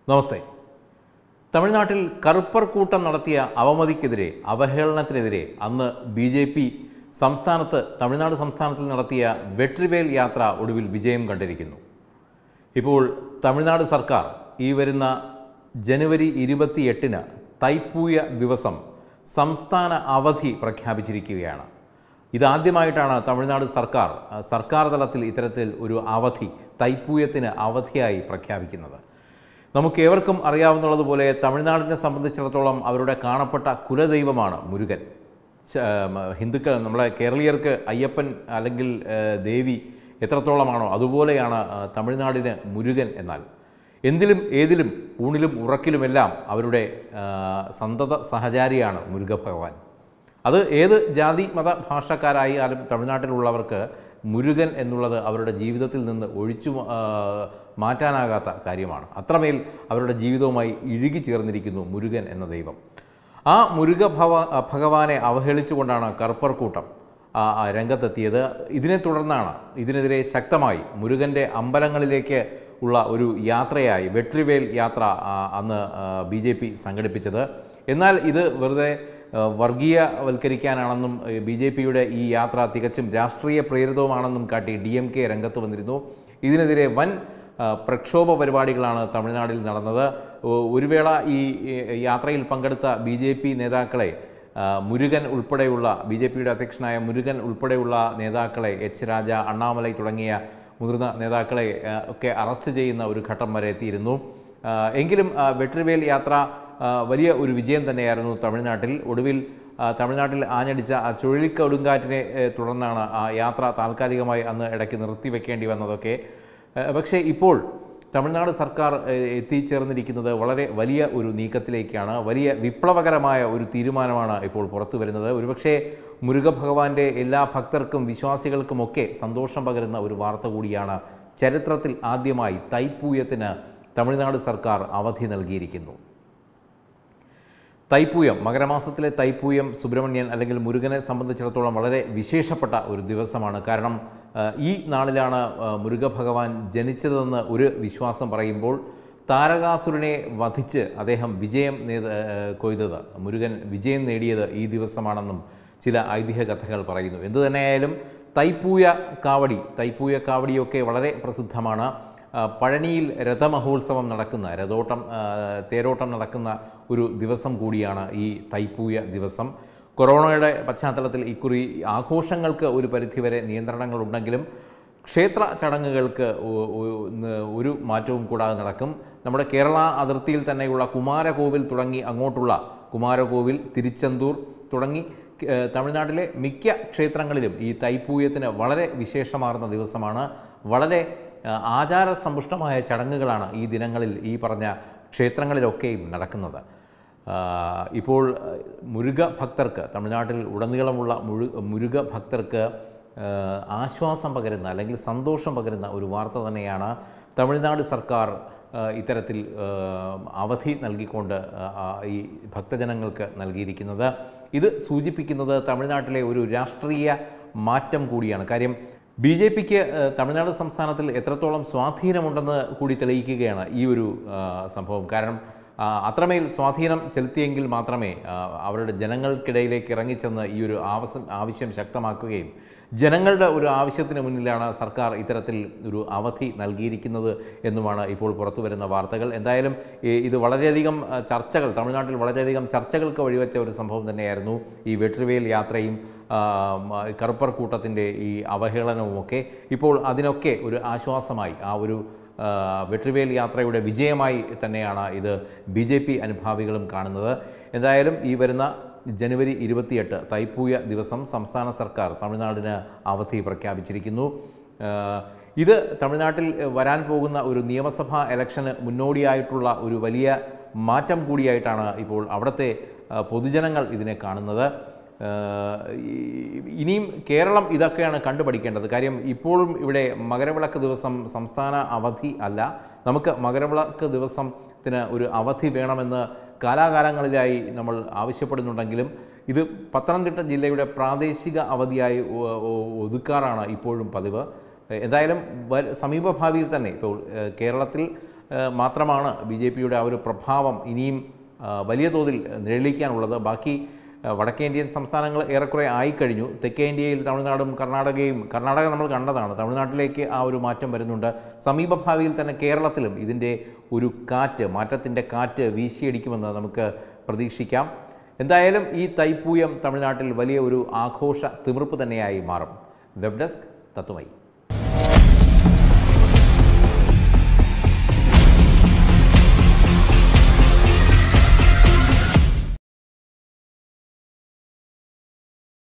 നമസ്തേ തമിഴ്നാട്ടിൽ കറുപ്പർ കൂട്ടം നടത്തിയ അവമതിക്കെതിരെ അവഹേളനത്തിനെതിരെ അന്ന് ബി ജെ പി സംസ്ഥാനത്ത് തമിഴ്നാട് സംസ്ഥാനത്തിൽ നടത്തിയ വെട്രിവേൽ യാത്ര ഒടുവിൽ വിജയം കണ്ടിരിക്കുന്നു ഇപ്പോൾ തമിഴ്നാട് സർക്കാർ ഈ വരുന്ന ജനുവരി ഇരുപത്തിയെട്ടിന് തൈപ്പൂയ ദിവസം സംസ്ഥാന അവധി പ്രഖ്യാപിച്ചിരിക്കുകയാണ് ഇതാദ്യമായിട്ടാണ് തമിഴ്നാട് സർക്കാർ ആ, സർക്കാർ തലത്തിൽ ഇത്തരത്തിൽ ഒരു അവധി തൈപ്പൂയത്തിന് അവധിയായി പ്രഖ്യാപിക്കുന്നത് നമുക്ക് ഏവർക്കും അറിയാവുന്നതുപോലെ തമിഴ്നാടിനെ സംബന്ധിച്ചിടത്തോളം അവരുടെ കാണപ്പെട്ട കുലദൈവമാണ് മുരുകൻ ച- മ- ഹിന്ദുക്കൾ നമ്മളെ കേരളീയർക്ക് അയ്യപ്പൻ അല്ലെങ്കിൽ ആ, ദേവി എത്രത്തോളമാണോ അതുപോലെയാണ് ആ, തമിഴ്നാടിന് മുരുകൻ എന്നാൽ എന്തിലും ഏതിലും ഊണിലും ഉറക്കിലുമെല്ലാം അവരുടെ ആ, സന്തത സഹചാരിയാണ് മുരുക ഭഗവാൻ അത് ഏത് ജാതി മത ഭാഷക്കാരായാലും തമിഴ്നാട്ടിലുള്ളവർക്ക് മുരുകൻ എന്നുള്ളത് അവരുടെ ജീവിതത്തിൽ നിന്ന് ഒഴിച്ചു മാ- ആ, മാറ്റാനാകാത്ത കാര്യമാണ് അത്രമേൽ അവരുടെ ജീവിതവുമായി ഇഴുകി ചേർന്നിരിക്കുന്നു മുരുകൻ എന്ന ദൈവം ആ മുരുക ഭവ ഭഗവാനെ അവഹേളിച്ചുകൊണ്ടാണ് കറുപ്പർക്കൂട്ടം ആ, ആ, രംഗത്തെത്തിയത് ഇതിനെ തുടർന്നാണ് ഇതിനെതിരെ ശക്തമായി മുരുകൻ്റെ അമ്പലങ്ങളിലേക്ക് ഉള്ള ഒരു യാത്രയായി വെട്രിവേൽ യാത്ര ആ, അന്ന് ബി ജെ പി സംഘടിപ്പിച്ചത് എന്നാൽ ഇത് വെറുതെ ആ, വർഗീയവൽക്കരിക്കാനാണെന്നും ബി ജെ പിയുടെ ഈ യാത്ര തികച്ചും രാഷ്ട്രീയ പ്രേരിതവുമാണെന്നും കാട്ടി ഡി എം കെ രംഗത്ത് വന്നിരുന്നു ഇതിനെതിരെ വൻ ആ, പ്രക്ഷോഭ പരിപാടികളാണ് തമിഴ്നാട്ടിൽ നടന്നത് ഒ- ഒരു വേള ഈ ഈ യാത്രയിൽ പങ്കെടുത്ത ബി ജെ പി നേതാക്കളെ ആ, മുരുകൻ ഉൾപ്പെടെയുള്ള ബി ജെ പിയുടെ അധ്യക്ഷനായ മുരുകൻ ഉൾപ്പെടെയുള്ള നേതാക്കളെ എച്ച് രാജ അണ്ണാമലൈ തുടങ്ങിയ മുതിർന്ന നേതാക്കളെ ആ, ഒക്കെ അറസ്റ്റ് ചെയ്യുന്ന ഒരു ഘട്ടം വരെ എത്തിയിരുന്നു ആ, എങ്കിലും ആ, വെട്രിവേൽ യാത്ര ആ, വലിയ ഒരു വിജയം തന്നെയായിരുന്നു തമിഴ്നാട്ടിൽ ഒടുവിൽ ആ, തമിഴ്നാട്ടിൽ ആഞ്ഞടിച്ച ആ ചുഴലിക്കൊടുങ്കാറ്റിനെ ഏ, തുടർന്നാണ് ആ യാത്ര താൽക്കാലികമായി അന്ന് ഇടയ്ക്ക് നിർത്തിവെക്കേണ്ടി വന്നതൊക്കെ ഏ, പക്ഷേ ഇപ്പോൾ തമിഴ്നാട് സർക്കാർ ഏ, എത്തിച്ചേർന്നിരിക്കുന്നത് വളരെ വലിയ ഒരു നീക്കത്തിലേക്കാണ് വലിയ വിപ്ലവകരമായ ഒരു തീരുമാനമാണ് ഇപ്പോൾ പുറത്തു വരുന്നത് ഒരുപക്ഷേ മുരുക ഭഗവാന്റെ എല്ലാ ഭക്തർക്കും വിശ്വാസികൾക്കുമൊക്കെ സന്തോഷം പകരുന്ന ഒരു വാർത്ത കൂടിയാണ് ചരിത്രത്തിൽ ആദ്യമായി തൈപ്പൂയത്തിന് തമിഴ്നാട് സർക്കാർ അവധി നൽകിയിരിക്കുന്നു തൈപ്പൂയം മകരമാസത്തിലെ തൈപ്പൂയം സുബ്രഹ്മണ്യൻ അല്ലെങ്കിൽ മുരുകനെ സംബന്ധിച്ചിടത്തോളം വളരെ വിശേഷപ്പെട്ട ഒരു ദിവസമാണ് കാരണം ആ, ഈ നാളിലാണ് ആ, മുരുക ഭഗവാൻ ജനിച്ചതെന്ന് ഒരു വിശ്വാസം പറയുമ്പോൾ താരകാസുരനെ വധിച്ച് അദ്ദേഹം വിജയം നേത ആ, കൊയ്തത് മുരുകൻ വിജയം നേടിയത് ഈ ദിവസമാണെന്നും ചില ഐതിഹ്യ കഥകൾ പറയുന്നു എന്തു തന്നെയായാലും തൈപ്പൂയ കാവടി തൈപ്പൂയ കാവടിയൊക്കെ വളരെ പ്രസിദ്ധമാണ് ആ, പഴനിയിൽ രഥമഹോത്സവം നടക്കുന്ന രഥോട്ടം ആ, തേരോട്ടം നടക്കുന്ന ഒരു ദിവസം കൂടിയാണ് ഈ തൈപ്പൂയ ദിവസം കൊറോണയുടെ പശ്ചാത്തലത്തിൽ ഇക്കുറി ആഘോഷങ്ങൾക്ക് ഒരു പരിധിവരെ നിയന്ത്രണങ്ങളുണ്ടെങ്കിലും ക്ഷേത്ര ചടങ്ങുകൾക്ക് ഒ- ഒ- ന്ന് ഒരു മാറ്റവും കൂടാതെ നടക്കും നമ്മുടെ കേരള അതിർത്തിയിൽ തന്നെയുള്ള കുമാരകോവിൽ തുടങ്ങി അങ്ങോട്ടുള്ള കുമാരകോവിൽ തിരുച്ചെന്തൂർ തുടങ്ങി ഏഹ്, തമിഴ്നാട്ടിലെ മിക്ക ക്ഷേത്രങ്ങളിലും ഈ തൈപ്പൂയത്തിന് വളരെ വിശേഷമാർന്ന ദിവസമാണ് വളരെ ആ, ആചാരസമ്പുഷ്ടമായ ചടങ്ങുകളാണ് ഈ ദിനങ്ങളിൽ ഈ പറഞ്ഞ ക്ഷേത്രങ്ങളിലൊക്കെയും നടക്കുന്നത് ആ, ഇപ്പോൾ ആ, മുരുക ഭക്തർക്ക് തമിഴ്നാട്ടിൽ ഉടനീളമുള്ള മുഴു മുരുക ഭക്തർക്ക് ആ, ആശ്വാസം പകരുന്ന അല്ലെങ്കിൽ സന്തോഷം പകരുന്ന ഒരു വാർത്ത തന്നെയാണ് തമിഴ്നാട് സർക്കാർ ആ, ഇത്തരത്തിൽ ആ, അവധി നൽകിക്കൊണ്ട് ആ, ആ, ഈ ഭക്തജനങ്ങൾക്ക് നൽകിയിരിക്കുന്നത് ഇത് സൂചിപ്പിക്കുന്നത് തമിഴ്നാട്ടിലെ ഒരു രാഷ്ട്രീയ മാറ്റം കൂടിയാണ് കാര്യം ബി ജെ പിക്ക് തമിഴ്നാട് സംസ്ഥാനത്തിൽ എത്രത്തോളം സ്വാധീനമുണ്ടെന്ന് കൂടി തെളിയിക്കുകയാണ് ഈ ഒരു ആ, സംഭവം കാരണം ആ, അത്രമേൽ സ്വാധീനം ചെലുത്തിയെങ്കിൽ മാത്രമേ ആ, അവരുടെ ജനങ്ങൾക്കിടയിലേക്ക് ഇറങ്ങിച്ചെന്ന് ഈ ഒരു ആവശ്യം ആവശ്യം ശക്തമാക്കുകയും ജനങ്ങളുടെ ഒരു ആവശ്യത്തിന് മുന്നിലാണ് സർക്കാർ ഇത്തരത്തിൽ ഒരു അവധി നൽകിയിരിക്കുന്നത് എന്നുമാണ് ഇപ്പോൾ പുറത്തു വരുന്ന വാർത്തകൾ എന്തായാലും ഈ- ഇത് വളരെയധികം ആ, ചർച്ചകൾ തമിഴ്നാട്ടിൽ വളരെയധികം ചർച്ചകൾക്ക് വഴിവെച്ച ഒരു സംഭവം തന്നെയായിരുന്നു ഈ വെട്രിവേൽ യാത്രയും ആ, മ- കറുപ്പർ കൂട്ടത്തിൻ്റെ ഈ അവഹേളനവുമൊക്കെ ഇപ്പോൾ അതിനൊക്കെ ഒരു ആശ്വാസമായി ആ ഒരു ആ, വെട്രിവേൽ യാത്രയുടെ വിജയമായി തന്നെയാണ് ഇത് ബി ജെ പി അനുഭാവികളും കാണുന്നത് എന്തായാലും ഈ വരുന്ന ജനുവരി ഇരുപത്തിയെട്ട് തൈപ്പൂയ ദിവസം സംസ്ഥാന സർക്കാർ തമിഴ്നാടിന് അവധി പ്രഖ്യാപിച്ചിരിക്കുന്നു ആ, ഇത് തമിഴ്നാട്ടിൽ വരാൻ പോകുന്ന ഒരു നിയമസഭാ ഇലക്ഷന് മുന്നോടിയായിട്ടുള്ള ഒരു വലിയ മാറ്റം കൂടിയായിട്ടാണ് ഇപ്പോൾ അവിടുത്തെ ആ, പൊതുജനങ്ങൾ ഇതിനെ കാണുന്നത് ആഹ് ഈ- ഇനിയും കേരളം ഇതൊക്കെയാണ് കണ്ടുപഠിക്കേണ്ടത് കാര്യം ഇപ്പോഴും ഇവിടെ മകരവിളക്ക് ദിവസം സംസ്ഥാന അവധി അല്ല നമുക്ക് മകരവിളക്ക് ദിവസത്തിന് ഒരു അവധി വേണമെന്ന് കാലാകാലങ്ങളിലായി നമ്മൾ ആവശ്യപ്പെടുന്നുണ്ടെങ്കിലും ഇത് പത്തനംതിട്ട ജില്ലയുടെ പ്രാദേശിക അവധിയായി ഒ- ഒ- ഒതുക്കാറാണ് ഇപ്പോഴും പതിവ് എന്തായാലും വ- സമീപഭാവിയിൽ തന്നെ ഇപ്പോൾ ഏഹ്, കേരളത്തിൽ ഏഹ്, മാത്രമാണ് ബി ജെ പിയുടെ ആ ഒരു പ്രഭാവം ഇനിയും ആ, വലിയ തോതിൽ നിഴലിക്കാനുള്ളത് ബാക്കി ആ, വടക്കേ ഇന്ത്യൻ സംസ്ഥാനങ്ങൾ ഏറെക്കുറെ ആയിക്കഴിഞ്ഞു തെക്കേ ഇന്ത്യയിൽ തമിഴ്നാടും കർണാടകയും കർണാടക നമ്മൾ കണ്ടതാണ് തമിഴ്നാട്ടിലേക്ക് ആ ഒരു മാറ്റം വരുന്നുണ്ട് സമീപഭാവിയിൽ തന്നെ കേരളത്തിലും ഇതിൻ്റെ ഒരു കാറ്റ് മാറ്റത്തിൻ്റെ കാറ്റ് വീശിയടിക്കുമെന്ന് നമുക്ക് പ്രതീക്ഷിക്കാം എന്തായാലും ഈ തൈപ്പൂയം തമിഴ്നാട്ടിൽ വലിയ ഒരു ആഘോഷ തിമിർപ്പ് തന്നെയായി മാറും വെബ് ഡെസ്ക് തത്വമയി